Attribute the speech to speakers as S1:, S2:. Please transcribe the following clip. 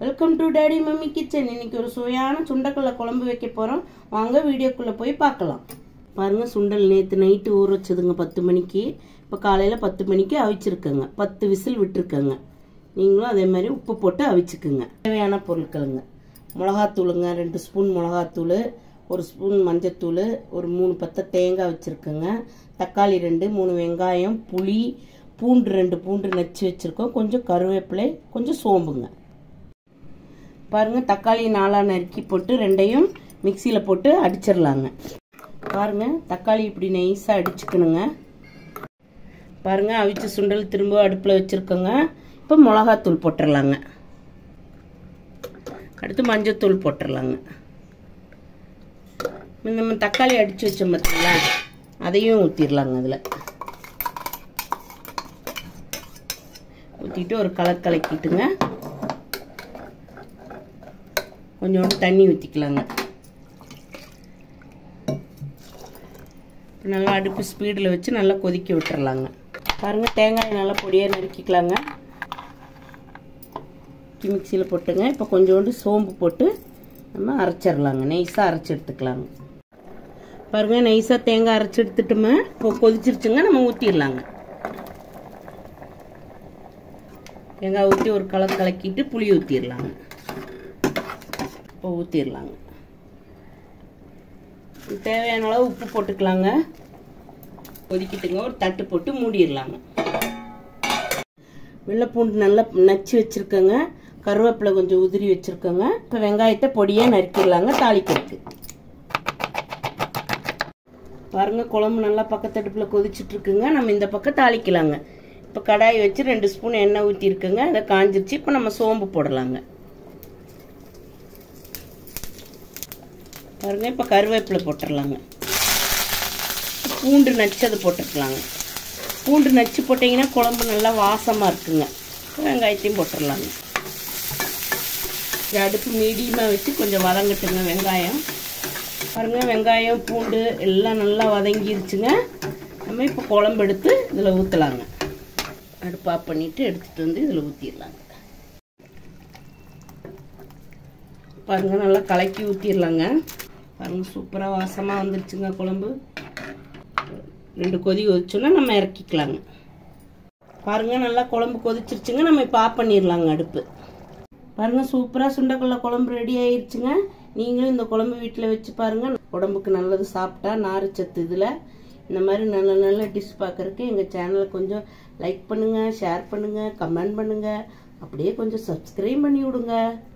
S1: welcome to daddy mummy kitchen இன்னைக்கு ஒரு சுவையான சுண்டக்கடலை குழம்பு வைக்க போகிறோம் வாங்க வீடியோக்குள்ளே போய் பார்க்கலாம் பாருங்கள் சுண்டல் நேற்று நைட்டு ஊற வச்சதுங்க பத்து மணிக்கு இப்போ காலையில் பத்து மணிக்கு அவிச்சிருக்கேங்க பத்து விசில் விட்டுருக்கேங்க நீங்களும் அதே மாதிரி உப்பு போட்டு அவிச்சுக்குங்க தேவையான பொருட்களுங்க மிளகாத்தூளுங்க ரெண்டு ஸ்பூன் மிளகாத்தூள் ஒரு ஸ்பூன் மஞ்சத்தூள் ஒரு மூணு பத்தை தேங்காய் வச்சுருக்கேங்க தக்காளி ரெண்டு மூணு வெங்காயம் புளி பூண்டு ரெண்டு பூண்டு நச்சு வச்சுருக்கோம் கொஞ்சம் கருவேப்பிலை கொஞ்சம் சோம்புங்க பாருங்கள் தக்காளி நாலாக நறுக்கி போட்டு ரெண்டையும் மிக்சியில் போட்டு அடிச்சிடலாங்க பாருங்கள் தக்காளி இப்படி நைஸாக அடிச்சுக்கணுங்க பாருங்கள் அவிச்ச சுண்டல் திரும்ப அடுப்பில் வச்சுருக்கோங்க இப்போ மிளகாத்தூள் போட்டுடலாங்க அடுத்து மஞ்சத்தூள் போட்டுடலாங்க நம்ம தக்காளி அடித்து வச்சோம் பார்த்தீங்களா அதையும் ஊற்றிடலாங்க அதில் ஊற்றிட்டு ஒரு கலர் கலக்கிட்டுங்க கொஞ்சோண்டு தண்ணி ஊற்றிக்கலாங்க நல்லா அடுப்பு ஸ்பீடில் வச்சு நல்லா கொதிக்க விட்டுறலாங்க பாருங்கள் தேங்காய் நல்லா பொடியாக நறுக்கிக்கலாங்க மிக்சியில் போட்டுங்க இப்போ கொஞ்சோண்டு சோம்பு போட்டு நம்ம அரைச்சிடலாங்க நைஸாக அரைச்சி எடுத்துக்கலாங்க பாருங்கள் நைஸாக தேங்காய் அரைச்சி எடுத்துட்டுமே இப்போ கொதிச்சிருச்சுங்க நம்ம ஊற்றிடலாங்க தேங்காய் ஊற்றி ஒரு கலர் கலக்கிட்டு புளி ஊற்றிடலாங்க இப்போ ஊற்றிடலாங்க தேவையான அளவு உப்பு போட்டுக்கலாங்க கொதிக்கிட்டுங்க ஒரு தட்டு போட்டு மூடிடலாங்க வெள்ளைப்பூண்டு நல்லா நச்சு வச்சுருக்கேங்க கருவேப்பிலை கொஞ்சம் உதிரி வச்சுருக்கோங்க இப்போ வெங்காயத்தை பொடியாக நறுக்கிடலாங்க தாளிக்கிறதுக்கு பாருங்க குழம்பு நல்லா பக்கத்தடுப்பில் கொதிச்சுட்டு இருக்குங்க நம்ம இந்த பக்கம் தாளிக்கலாங்க இப்போ கடாய் வச்சு ரெண்டு ஸ்பூன் எண்ணெய் ஊற்றிருக்குங்க அதை காஞ்சிருச்சு இப்போ நம்ம சோம்பு போடலாங்க பாருங்க இப்போ கருவேப்பிலை போட்டுடலாங்க பூண்டு நச்சு அதை போட்டுக்கலாங்க பூண்டு நச்சு போட்டிங்கன்னா குழம்பு நல்லா வாசமாக இருக்குங்க வெங்காயத்தையும் போட்டுடலாங்க அடுப்பு மீடியமாக வச்சு கொஞ்சம் வதங்கட்டுங்க வெங்காயம் பாருங்கள் வெங்காயம் பூண்டு எல்லாம் நல்லா வதங்கிருச்சுங்க நம்ம இப்போ குழம்பு எடுத்து இதில் ஊற்றலாங்க அடுப்பு ஆஃப் பண்ணிவிட்டு எடுத்துகிட்டு வந்து இதில் ஊற்றிடலாங்க பாருங்கள் நல்லா கலக்கி ஊற்றிடலாங்க பாருங்கள் சூப்பராக வாசமாக வந்துருச்சுங்க குழம்பு ரெண்டு கொதி கொதிச்சோன்னா நம்ம இறக்கிக்கலாங்க பாருங்கள் நல்லா குழம்பு கொதிச்சிருச்சுங்க நம்ம இப்போ ஆஃப் பண்ணிடலாங்க அடுப்பு பாருங்கள் சூப்பராக சுண்டக்கடலை குழம்பு ரெடி ஆயிடுச்சுங்க நீங்களும் இந்த குழம்பு வீட்டில் வச்சு பாருங்கள் உடம்புக்கு நல்லது சாப்பிட்டா நார்ச்சத்து இதில் இந்த மாதிரி நல்ல நல்ல டிஷ் பார்க்குறக்கு எங்கள் சேனலை கொஞ்சம் லைக் பண்ணுங்கள் ஷேர் பண்ணுங்கள் கமெண்ட் பண்ணுங்கள் அப்படியே கொஞ்சம் சப்ஸ்கிரைப் பண்ணி விடுங்க